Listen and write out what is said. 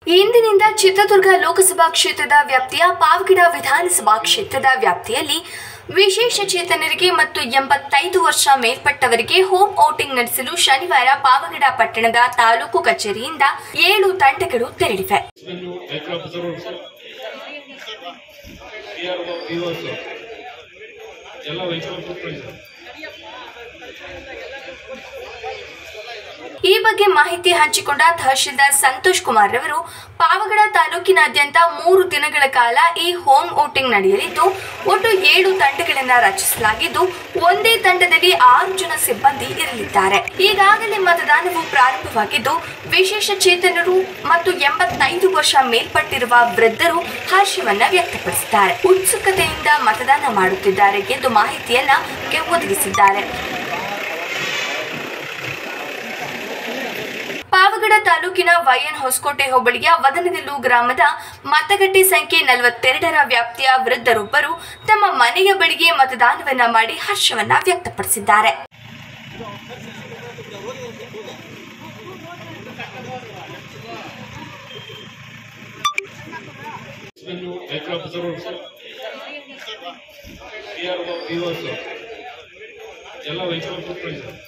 ಇಂದಿನಿಂದ ಚಿತ್ರದುರ್ಗ ಲೋಕಸಭಾ ಕ್ಷೇತ್ರದ ವ್ಯಾಪ್ತಿಯ ಪಾವಗಡ ವಿಧಾನಸಭಾ ಕ್ಷೇತ್ರದ ವ್ಯಾಪ್ತಿಯಲ್ಲಿ ವಿಶೇಷ ಚೇತನರಿಗೆ ಮತ್ತು ಎಂಬತ್ತೈದು ವರ್ಷ ಮೇಲ್ಪಟ್ಟವರಿಗೆ ಹೋಮ್ ಔಟಿಂಗ್ ನಡೆಸಲು ಶನಿವಾರ ಪಾವಗಡ ಪಟ್ಟಣದ ತಾಲೂಕು ಕಚೇರಿಯಿಂದ ಏಳು ತಂಡಗಳು ತೆರಳಿವೆ menu vehicle officers P R viewers ಎಲ್ಲ ವೆಹಿಕಲ್ ಕೂತ್ಕೊಳ್ಳಿ ಸರ್ ಈ ಬಗ್ಗೆ ಮಾಹಿತಿ ಹಂಚಿಕೊಂಡ ತಹಶೀಲ್ದಾರ್ ಸಂತೋಷ್ ಕುಮಾರ್ ರವರು ಪಾವಗಡ ತಾಲೂಕಿನಾದ್ಯಂತ ಮೂರು ದಿನಗಳ ಕಾಲ ಈ ಹೋಮ್ ಔಟಿಂಗ್ ನಡೆಯಲಿದ್ದು ಒಟ್ಟು ಏಳು ತಂಡಗಳನ್ನ ರಚಿಸಲಾಗಿದ್ದು ಒಂದೇ ತಂಡದಲ್ಲಿ ಆರು ಜನ ಸಿಬ್ಬಂದಿ ಇರಲಿದ್ದಾರೆ ಈಗಾಗಲೇ ಮತದಾನವು ಪ್ರಾರಂಭವಾಗಿದ್ದು ವಿಶೇಷ ಚೇತನರು ಮತ್ತು ಎಂಬತ್ತೈದು ವರ್ಷ ಮೇಲ್ಪಟ್ಟಿರುವ ವೃದ್ಧರು ಹರ್ಷವನ್ನ ವ್ಯಕ್ತಪಡಿಸಿದ್ದಾರೆ ಉತ್ಸುಕತೆಯಿಂದ ಮತದಾನ ಮಾಡುತ್ತಿದ್ದಾರೆ ಎಂದು ಮಾಹಿತಿಯನ್ನ ಒದಗಿಸಿದ್ದಾರೆ ಪಾವಗಡ ತಾಲೂಕಿನ ವೈಎನ್ ಹೊಸಕೋಟೆ ಹೋಬಳಿಯ ವದನಗಲ್ಲು ಗ್ರಾಮದ ಮತಗಟ್ಟೆ ಸಂಖ್ಯೆ ನಲವತ್ತೆರಡರ ವ್ಯಾಪ್ತಿಯ ವೃದ್ಧರೊಬ್ಬರು ತಮ್ಮ ಮನೆಯ ಬಳಿಗೆ ಮತದಾನವನ್ನ ಮಾಡಿ ಹರ್ಷವನ್ನ ವ್ಯಕ್ತಪಡಿಸಿದ್ದಾರೆ menu vehicle officers P R viewers ಎಲ್ಲ ವೆಹಿಕಲ್ ಕೂತ್ಕೊಳ್ಳಿ ಸರ್